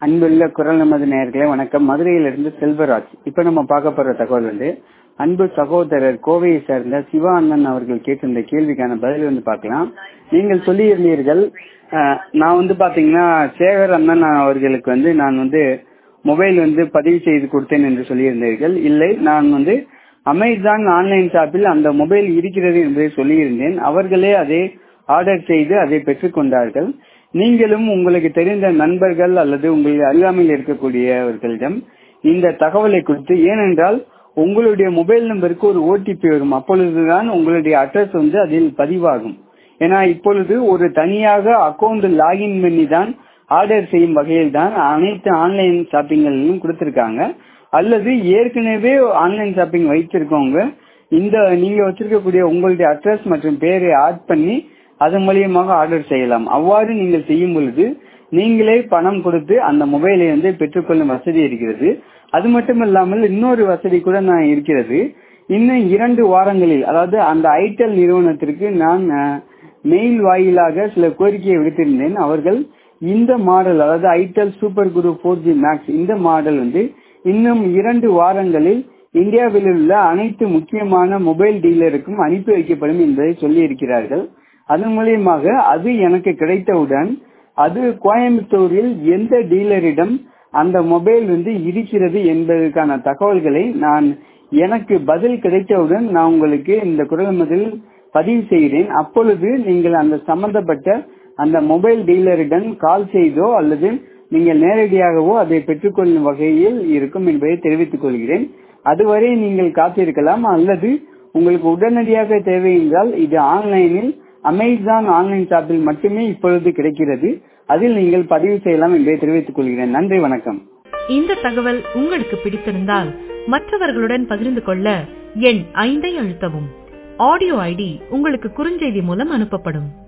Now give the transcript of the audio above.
அன்புள்ள குரல் நமது நேயர்களே வணக்கம் மதுரையிலிருந்து செல்வராஜ் இப்ப நம்ம பார்க்க போற தகவல் வந்து அன்பு சகோதரர் கோவையை சேர்ந்த சிவா அண்ணன் அவர்கள் கேட்டிருந்த கேள்விக்கான பதில் வந்து பார்க்கலாம் நீங்கள் சொல்லியிருந்தீர்கள் அஹ், நான் வந்து பாத்தீங்கன்னா சேகர் அண்ணன் அவர்களுக்கு வந்து நான் வந்து மொபைல் வந்து பதிவு செய்து கொடுத்தேன் என்று சொல்லியிருந்தீர்கள் இல்லை நான் வந்து அமேசான் ஆன்லைன் ஷாப்பில் அந்த மொபைல் இருக்கிறது என்பதை சொல்லியிருந்தேன் அவர்களே அதை ஆர்டர் செய்து அதை பெற்றுக்கொண்டார்கள் நீங்களும் உங்களுக்கு தெரிந்த நண்பர்கள் அல்லது உங்கள் அருகாமையில் இருக்கக்கூடியவர்களிடம் இந்த தகவலை கொடுத்து ஏனென்றால் உங்களுடைய மொபைல் நம்பருக்கு ஒரு ஓடிபி வரும் அப்பொழுதுதான் உங்களுடைய அட்ரஸ் வந்து அதில் பதிவாகும் ஏன்னா இப்பொழுது ஒரு தனியாக அக்கௌண்ட் லாகின் பண்ணி தான் ஆர்டர் செய்யும் வகையில் தான் அனைத்து ஆன்லைன் ஷாப்பிங்களிலும் கொடுத்திருக்காங்க அல்லது ஏற்கனவே ஆன்லைன் ஷாப்பிங் வைத்திருக்கவங்க இந்த நீங்க வச்சிருக்கக்கூடிய உங்களுடைய அட்ரஸ் மற்றும் பெயரை ஆட் பண்ணி அது மூலியமாக ஆர்டர் செய்யலாம் அவ்வாறு நீங்கள் செய்யும் பொழுது நீங்களே பணம் கொடுத்து அந்த மொபைலை வந்து பெற்றுக்கொள்ளும் வசதி இருக்கிறது அது மட்டும் இல்லாமல் இன்னொரு வசதி கூட நான் இருக்கிறது இன்னும் இரண்டு வாரங்களில் அதாவது அந்த ஐடெல் நிறுவனத்திற்கு நான் அஹ், மெயில் வாயிலாக சில கோரிக்கையை விடுத்திருந்தேன் அவர்கள் இந்த மாடல் அதாவது itel super Guru four G max இந்த மாடல் வந்து இன்னும் இரண்டு வாரங்களில் இந்தியாவில் உள்ள அனைத்து முக்கியமான மொபைல் டீலருக்கும் அனுப்பி வைக்கப்படும் என்பதை சொல்லி இருக்கிறார்கள் அதன் மூலியமாக அது எனக்கு கிடைத்தவுடன் அது கோயம்புத்தூரில் எந்த டீலரிடம் அந்த மொபைல் வந்து இருக்கிறது என்பதற்கான தகவல்களை நான் எனக்கு பதில் கிடைத்தவுடன் நான் உங்களுக்கு இந்த குரல் பதிவு செய்கிறேன் அப்பொழுது நீங்கள் அந்த சம்பந்தப்பட்ட அந்த மொபைல் டீலரிடம் கால் செய்தோ அல்லது நீங்கள் நேரடியாகவோ அதை பெற்றுக்கொள்ளும் வகையில் இருக்கும் என்பதை தெரிவித்துக் கொள்கிறேன் அதுவரை நீங்கள் காத்திருக்கலாம் அல்லது உங்களுக்கு உடனடியாக தேவை என்றால் இது ஆன்லைனில் அமேசான் ஆன்லைன் ஷாப்பில் மட்டுமே இப்பொழுது கிடைக்கிறது அதில் நீங்கள் பதிவு செய்யலாம் என்பதை தெரிவித்துக் கொள்கிறேன் நன்றி வணக்கம் இந்த தகவல் உங்களுக்கு பிடித்திருந்தால் மற்றவர்களுடன் பகிர்ந்து கொள்ள எண் ஐந்தை அழுத்தவும் ஆடியோ ஐடி உங்களுக்கு குறுஞ்செய்தி மூலம் அனுப்பப்படும்